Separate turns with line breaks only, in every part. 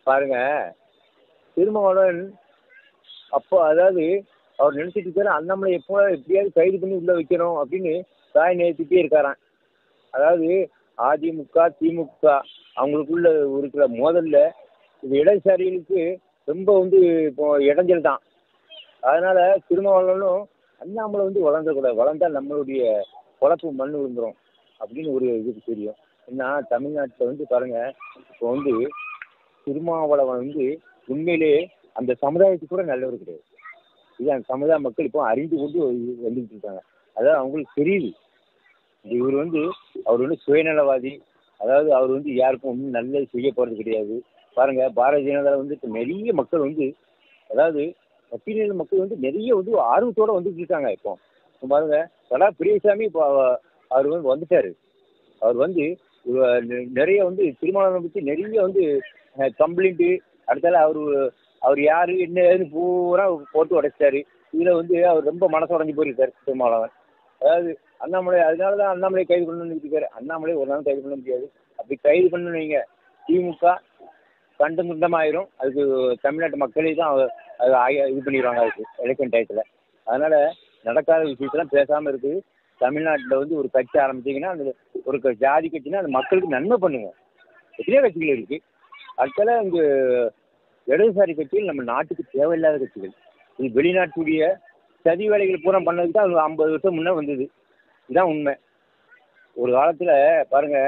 பாருங்க திருமாவளவன் அப்போ அதாவது அவர் நினைச்சிட்டு இருக்காரு அண்ணாமலை எப்போ எப்படியாவது கைது பண்ணி உள்ள வைக்கணும் அப்படின்னு தாய் நேர்த்திட்டே இருக்காராம் அதாவது அதிமுக திமுக அவங்களுக்குள்ள இருக்கிற மோதல்ல இது இடதுசாரிகளுக்கு ரொம்ப வந்து இப்போ இடைஞ்சல் தான் அதனால திருமாவளவனும் அண்ணாமலை வந்து வளர்ந்துடக்கூடாது வளர்ந்தா நம்மளுடைய குழப்பு மண் விழுந்துரும் அப்படின்னு ஒரு இதுக்கு தெரியும் ஏன்னா தமிழ்நாட்டில் வந்து பாருங்க இப்போ வந்து திருமாவளவன் வந்து உண்மையிலே அந்த சமுதாயத்துக்கு கூட நல்லவர் கிடையாது இது அந்த சமுதாய மக்கள் இப்போ அறிந்து கொண்டு வந்துக்கிட்டு இருக்காங்க அதாவது அவங்களுக்கு தெரியுது இவர் வந்து அவர் வந்து சுயநலவாதி அதாவது அவர் வந்து யாருக்கும் ஒன்றும் நல்லது செய்ய போகிறது கிடையாது பாருங்க பாரதிய ஜனதா வந்து இப்போ நிறைய மக்கள் வந்து அதாவது பட்டியலின மக்கள் வந்து நிறைய வந்து ஆர்வத்தோட வந்துட்டு இருக்காங்க இப்போ இப்போ பாருங்க கடா பெரியசாமி இப்போ அவ- அவர் வந்து வந்துட்டாரு அவர் வந்து இவ- நெ- நிறைய வந்து திருமணம் பற்றி நிறைய வந்து கம்ப்ளைண்ட்டு அடுத்தால அவர் அவர் யாரு என்ன ஏதுன்னு பூரா போட்டு உடைச்சிட்டாரு இதில் வந்து அவர் ரொம்ப மனசு உடஞ்சி போயிருக்காரு திருமாவளவன் அதாவது அண்ணாமலை அதனால தான் அண்ணாமலை கைது பண்ணணும்னு இருக்காரு அண்ணாமலை ஒரு நாள் கைது பண்ண முடியாது அப்படி கைது பண்ணணும் வைங்க திமுக கண்டம் துண்டமாயிரும் அதுக்கு தமிழ்நாட்டு மக்களே தான் அவ- அது ஆய- இது பண்ணிடுவாங்க அதுக்கு எலெக்ஷன் டயத்தில் அதனால் நடக்காத விஷயத்தெல்லாம் பேசாமல் இருக்குது தமிழ்நாட்டில் வந்து ஒரு கட்சி ஆரம்பிச்சீங்கன்னா அந்த ஒரு க- ஜாதி கட்சினா அது மக்களுக்கு நன்மை பண்ணுங்க எத்தனையோ கட்சிகள் இருக்குது அடுத்தால இங்கே இடதுசாரி கட்சிகள் நம்ம நாட்டுக்கு தேவையில்லாத கட்சிகள் இது வெளிநாட்டுடைய சதி வேலைகள் பூரா பண்ணதுக்கு தான் ஐம்பது வருஷம் முன்னே வந்தது இதுதான் உண்மை ஒரு காலத்தில் பாருங்க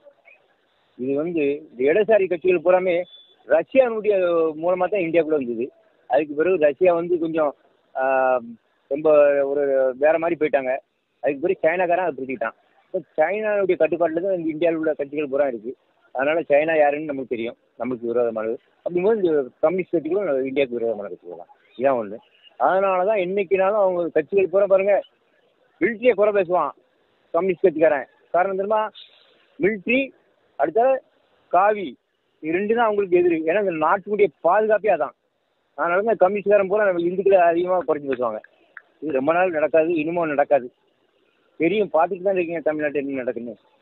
இது வந்து இந்த இடதுசாரி கட்சிகள் பூராமே ரஷ்யானுடைய மூலமாக தான் இந்தியாவுக்குள்ள வந்தது அதுக்கு பிறகு ரஷ்யா வந்து கொஞ்சம் ஆஹ், ரொம்ப ஒரு வேற மாதிரி போயிட்டாங்க அதுக்கு பிறகு சைனாக்காரன் அதை பிடிச்சிக்கிட்டான் இப்போ சைனாவுடைய கட்டுப்பாட்டில் தான் இந்த இந்தியாவில் உள்ள கட்சிகள் பூரா இருக்குது அதனால சைனா யாருன்னு நமக்கு தெரியும் நமக்கு விரோதமானது அப்படிங்கும்போது இந்த கம்யூனிஸ்ட் கட்சிகளும் இந்தியாவுக்கு விரோதமான கட்சிகள் தான் இதான் ஒன்று அதனால தான் என்னைக்குனாலும் அவங்க கட்சிகள் பூரா பாருங்க மிலிட்ரியை குறை பேசுவான் கம்யூனிஸ்ட் கட்சிக்காரன் காரணம் தெரியுமா மிலிட்ரி அடுத்த காவி இது ரெண்டு தான் அவங்களுக்கு எதிரி ஏன்னா இந்த நாட்டுடைய பாதுகாப்பே அதான் அதனால தான் கம்யூனிஸ்ட்காரன் பூரா நம்ம இந்துக்களை அதிகமாக குறைச்சி பேசுவாங்க இது ரொம்ப நாள் நடக்காது இனிமும் நடக்காது தெரியும் பார்த்துட்டு தான் இருக்கீங்க தமிழ்நாட்டில் என்ன நடக்குன்னு